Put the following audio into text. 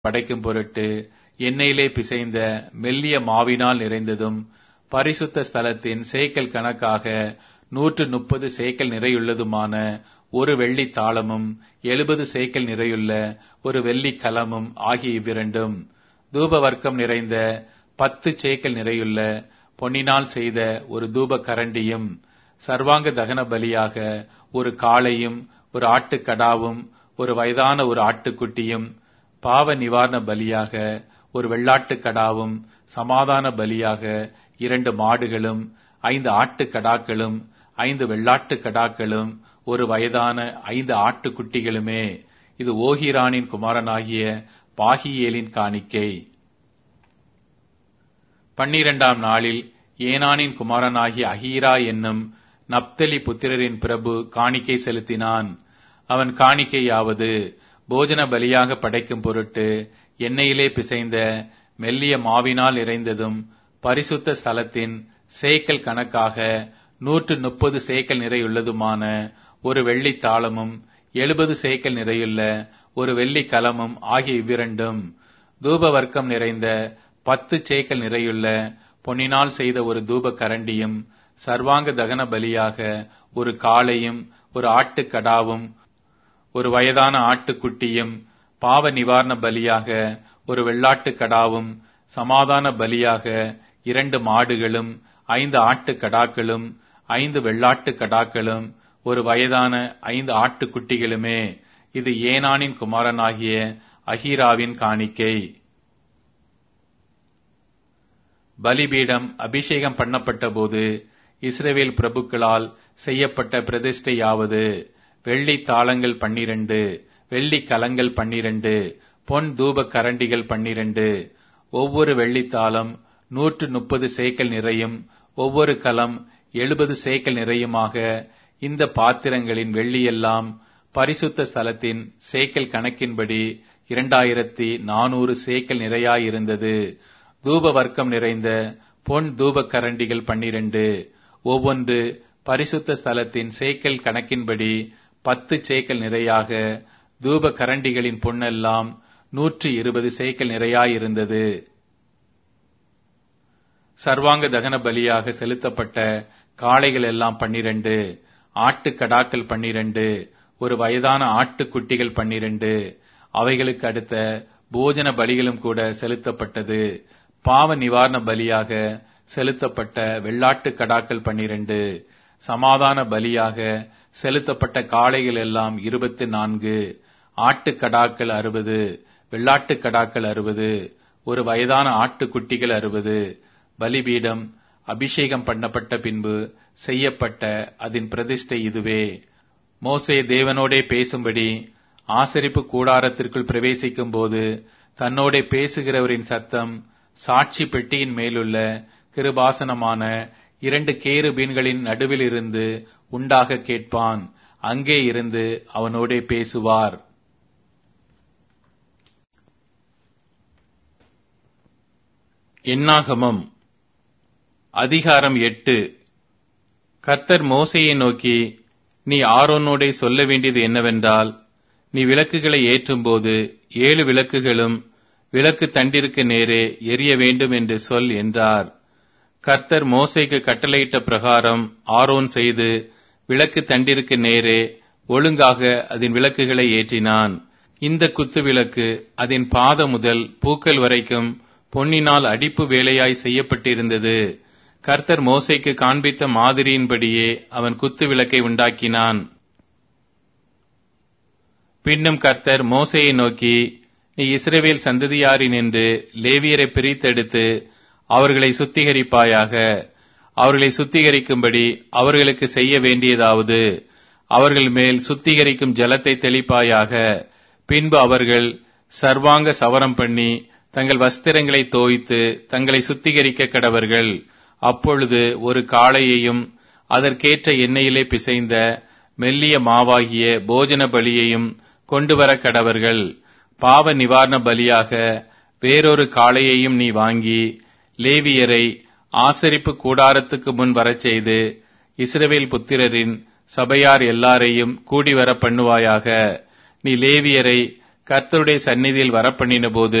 படைக்கும் பொருட்டு எண்ணெயிலே பிசைந்த மெல்லிய மாவினால் நிறைந்ததும் பரிசுத்த ஸ்தலத்தின் சேக்கல் கணக்காக நூற்று முப்பது சேக்கல் நிறையுள்ளதுமான ஒரு வெள்ளித் தாளமும் எழுபது சேக்கல் நிறையுள்ள ஒரு வெள்ளிக் கலமும் ஆகிய இவ்விரண்டும் தூப வர்க்கம் நிறைந்த பத்து சேக்கல் நிறையுள்ள பொன்னினால் செய்த ஒரு தூப கரண்டியும் சர்வாங்க தகன பலியாக ஒரு காளையும் ஒரு ஆட்டுக்கடாவும் ஒரு வயதான ஒரு ஆட்டுக்குட்டியும் பாவ நிவாரண பலியாக ஒரு வெள்ளாட்டுக் கடாவும் சமாதான பலியாக இரண்டு மாடுகளும் ஐந்து ஆட்டுக்கடாக்களும் ஐந்து வெள்ளாட்டுக் கடாக்களும் ஒரு வயதான ஐந்து ஆட்டுக்குட்டிகளுமே இது ஓகிரானின் குமாரனாகிய பாகியேலின் காணிக்கை பன்னிரண்டாம் நாளில் ஏனானின் குமாரனாகிய அஹீரா என்னும் நப்தலி புத்திரரின் பிரபு காணிக்கை செலுத்தினான் அவன் காணிக்கையாவது போஜன பலியாக படைக்கும் பொருட்டு எண்ணெயிலே பிசைந்த மெல்லிய மாவினால் நிறைந்ததும் பரிசுத்த ஸ்தலத்தின் சேக்கல் கணக்காக நூற்று முப்பது சேக்கல் நிறையுள்ளதுமான ஒரு வெள்ளித் தாளமும் எழுபது சேக்கல் நிறையுள்ள ஒரு வெள்ளிக் கலமும் ஆகிய இவ்விரண்டும் தூப வர்க்கம் நிறைந்த பத்து சேக்கல் நிறையுள்ள பொன்னினால் செய்த ஒரு தூப கரண்டியும் சர்வாங்க தகன பலியாக ஒரு காளையும் ஒரு ஆட்டுக்கடாவும் ஒரு வயதான ஆட்டுக்குட்டியும் பாவ நிவாரண பலியாக ஒரு வெள்ளாட்டுக் கடாவும் சமாதான பலியாக இரண்டு மாடுகளும் ஐந்து ஆட்டுக்கடாக்களும் ஐந்து வெள்ளாட்டுக் கடாக்களும் ஒரு வயதான ஐந்து ஆட்டுக்குட்டிகளுமே இது ஏனானின் குமாரனாகிய அஹீராவின் காணிக்கை பலிபீடம் அபிஷேகம் பண்ணப்பட்ட போது இஸ்ரவேல் பிரபுக்களால் செய்யப்பட்ட பிரதிஷ்டையாவது வெள்ளி தாளங்கள் பன்னிரண்டு வெள்ளி கலங்கள் பன்னிரண்டு பொன் தூப கரண்டிகள் பன்னிரண்டு ஒவ்வொரு வெள்ளித்தாளம் நூற்று முப்பது சேக்கல் நிறையும் ஒவ்வொரு கலம் எழுபது சேக்கல் நிறையுமாக இந்த பாத்திரங்களின் வெள்ளியெல்லாம் பரிசுத்த ஸ்தலத்தின் சேக்கல் கணக்கின்படி இரண்டாயிரத்தி நானூறு சேக்கல் நிறையாயிருந்தது தூப வர்க்கம் நிறைந்த பொன் தூப கரண்டிகள் பன்னிரண்டு ஒவ்வொன்று பரிசுத்த ஸ்தலத்தின் சேக்கல் கணக்கின்படி பத்து சேக்கல் நிறையாக தூப கரண்டிகளின் பொன்னெல்லாம் நூற்றி இருபது சேக்கல் நிறையாயிருந்தது சர்வாங்க தகன பலியாக செலுத்தப்பட்ட காளைகள் எல்லாம் பன்னிரண்டு ஆட்டுக்கடாக்கள் பன்னிரண்டு ஒரு வயதான ஆட்டுக்குட்டிகள் பன்னிரண்டு அவைகளுக்கு அடுத்த போஜன பலிகளும் கூட செலுத்தப்பட்டது பாவ நிவாரண பலியாக செலுத்தப்பட்ட வெள்ளாட்டு கடாக்கள் பன்னிரண்டு சமாதான பலியாக செலுத்தப்பட்ட காளைகள் எல்லாம் இருபத்தி நான்கு ஆட்டுக்கடாக்கள் அறுபது வெள்ளாட்டுக் கடாக்கள் அறுபது ஒரு வயதான ஆட்டுக்குட்டிகள் அறுபது பலிபீடம் அபிஷேகம் பண்ணப்பட்ட பின்பு செய்யப்பட்ட அதன் பிரதிஷ்டை இதுவே மோசே தேவனோடே பேசும்படி ஆசரிப்பு கூடாரத்திற்குள் பிரவேசிக்கும் போது தன்னோடே பேசுகிறவரின் சத்தம் சாட்சி பெட்டியின் மேலுள்ள கிருபாசனமான இரண்டு கேருபீன்களின் நடுவில் இருந்து உண்டாக கேட்பான் அங்கே இருந்து அவனோடே பேசுவார் எண்ணாகமம் அதிகாரம் எட்டு கர்த்தர் மோசையை நோக்கி நீ ஆரோனோடே சொல்ல வேண்டியது என்னவென்றால் நீ விளக்குகளை ஏற்றும்போது ஏழு விளக்குகளும் விளக்கு தண்டிற்கு நேரே எரிய வேண்டும் என்று சொல் என்றார் கர்த்தர் மோசைக்கு கட்டளையிட்ட பிரகாரம் ஆரோன் செய்து விளக்கு தண்டிற்கு நேரே ஒழுங்காக அதன் விளக்குகளை ஏற்றினான் இந்த குத்து விளக்கு அதன் பாத முதல் பூக்கள் வரைக்கும் பொன்னினால் அடிப்பு வேலையாய் செய்யப்பட்டிருந்தது கர்த்தர் மோசைக்கு காண்பித்த மாதிரியின்படியே அவன் குத்து விளக்கை உண்டாக்கினான் பின்னும் கர்த்தர் மோசையை நோக்கி நீ இஸ்ரேவேல் சந்ததியாரின் என்று லேவியரை பிரித்தெடுத்து அவர்களை சுத்திகரிப்பாயாக அவர்களை சுத்திகரிக்கும்படி அவர்களுக்கு செய்ய வேண்டியதாவது அவர்கள் மேல் சுத்திகரிக்கும் ஜலத்தை தெளிப்பாயாக பின்பு அவர்கள் சர்வாங்க சவரம் பண்ணி தங்கள் வஸ்திரங்களை தோய்த்து தங்களை சுத்திகரிக்க கடவர்கள் அப்பொழுது ஒரு காளையையும் அதற்கேற்ற எண்ணெயிலே பிசைந்த மெல்லிய மாவாகிய போஜன பலியையும் கொண்டு வர கடவர்கள் பாவ நிவாரண பலியாக வேறொரு காளையையும் நீ வாங்கி லேவியரை ஆசரிப்பு கூடாரத்துக்கு முன் வரச் செய்து இஸ்ரவேல் புத்திரரின் சபையார் எல்லாரையும் கூடி வர பண்ணுவாயாக நீ லேவியரை கர்த்தருடைய சந்நிதியில் வரப்பண்ணின போது